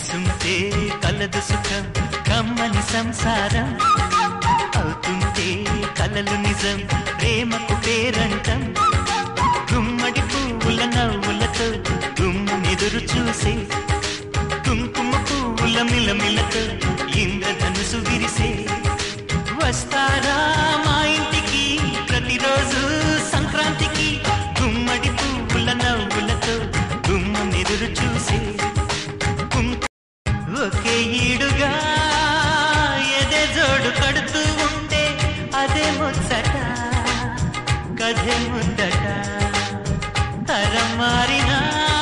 కలిసుంటే కలదు సుఖం కమ్మని సంసారం అవుతుంటే కలలు నిజం ప్రేమకు పేరంటం గుమ్మడి పువ్వుల నవ్వులతో గుమ్మెదురు చూసే కుంకుమ పువ్వుల మిలమిలతో ఇంద్రధనుసు విరిసే వస్తారా మా ఇంటికి ప్రతిరోజు సంక్రాంతికి గుమ్మడి పువ్వుల నవ్వులతో గుమ్మెదురు చూసే కుంకు ఒకే ఈడుగా ఎదే జోడు కడుతూ ఉంటే అదే ముచ్చట కథే ముద్దట తరం మారినా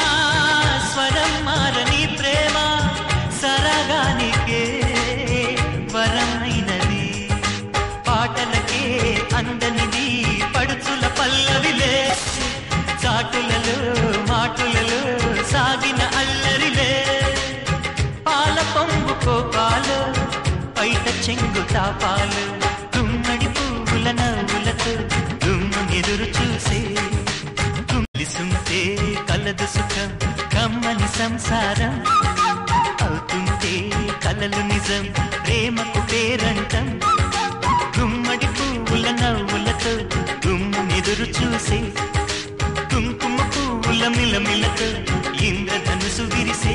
స్వరం మారని ప్రేమ సరగానికే వరమైనది పాటలకే అందనిది పడుచుల పల్లవిలే చాటులలో మాటులలో సాగిన అల్లరిలే పాల పొంగు కోపాలు బయట చెంగు తాపాలు గుమ్మడి పువ్వుల నవ్వులతో గుమ్మ ఎదురు చూసే కుమిలిసుంటే కలదు సుఖం కమ్మని సంసారం అవుతుంటే కలలు నిజం ప్రేమకు పేరంటం గుమ్మడి పువ్వుల నవ్వులతో గుమ్మ ఎదురు చూసే కుంకుమ పువ్వుల మిలమిలతో ఇంద్రధనుసు విరిసే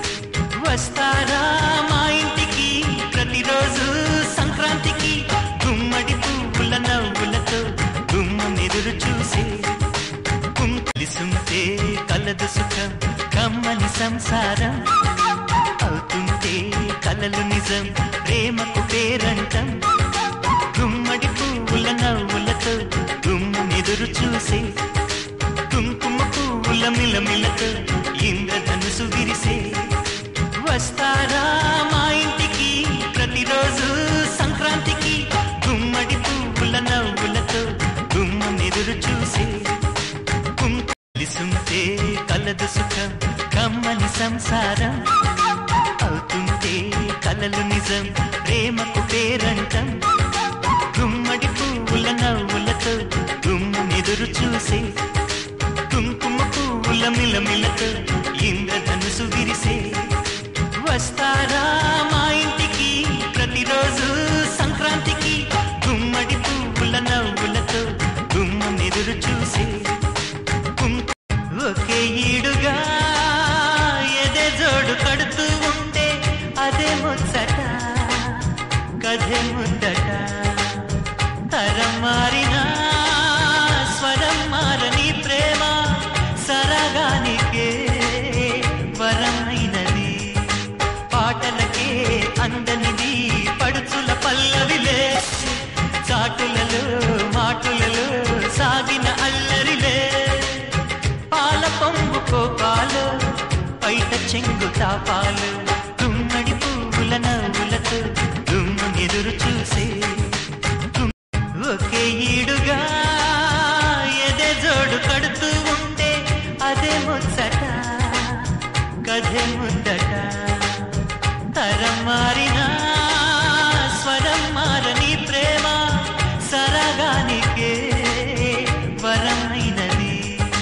వస్తారా మా ఇంటికి ప్రతిరోజు సంక్రాంతికి గుమ్మడి పువ్వుల నవ్వులతో గుమ్మ ఎదురు చూసే కుంకులిసుంటే కలదు సుఖం కమ్మని సంసారం అవుతుంటే కలలు నిజం ప్రేమకు పేరంటం గుమ్మడి పువ్వుల నవ్వులతో గుమ్మ ఎదురు చూసే కుంకుమ పువ్వుల మిలమిలతో ఇంద్రధనుసు విరిసే వస్తారా మా ఇంటికి ప్రతిరోజు సంక్రాంతికి గుమ్మడి పువ్వుల నవ్వులతో గుమ్మ ఎదురు చూసే కుంకులిసుంటే కలదు సుఖం కమ్మని సంసారం అవుతుంటే కలలు నిజం ప్రేమకు పేరంటం గుమ్మడి పువ్వుల నవ్వులతో గుమ్మ ఎదురు చూసే కుంకుమ పువ్వుల మిలమిలతో ఇంద్రధనుసు విరిసే వస్తారా మా ఇంటికి ప్రతిరోజు సంక్రాంతికి గుమ్మడి పువ్వుల నవ్వులతో గుమ్మ ఎదురు చూసే కుంకు ఒకే ఈడుగా ఎదే జోడు కడుతూ ఉంటే అదే ముచ్చట కథే ముద్దట తరం మారినా స్వరం మారని ప్రేమ సరగానికే వరమైనది పాటలకే అందనిది పడుచుల పల్లవిలే చాటులలో మాటులలో సాగిన అల్లరిలే పాల పొంగు కోపాలు బయట చెంగు తాపాలు గుమ్మడి పువ్వుల నవ్వులతో గుమ్మ ఎదురు చూసే గుమ్- ఒకే ఈడుగా ఎదే జోడు కడుతూ ఉంటే అదే ముచ్చట కథే ముద్దట తరం మారినా స్వరం మారని ప్రేమ సరగానికే వరమైనది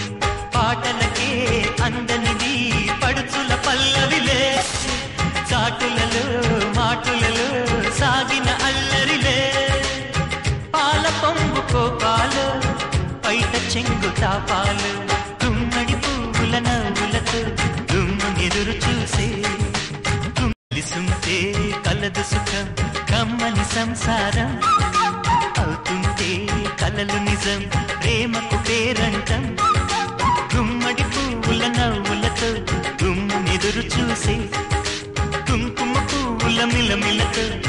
పాటలకే అందనిది పడుచుల పల్లవిలే చాటులలో మాటులలో సాగిన అల్లరిలే పాల పొంగు కోపాలు బయట చెంగు తాపాలు గుమ్మడి పువ్వుల నవ్వులతో గుమ్మ ఎదురు చూసే కుమిలిసుంటే కలదు సుఖం కమ్మని సంసారం అవుతుంటే కలలు నిజం ప్రేమకు పేరంటం గుమ్మడి పువ్వుల నవ్వులతో గుమ్మ ఎదురు చూసే కుంకుమ పువ్వుల మిలమిలతో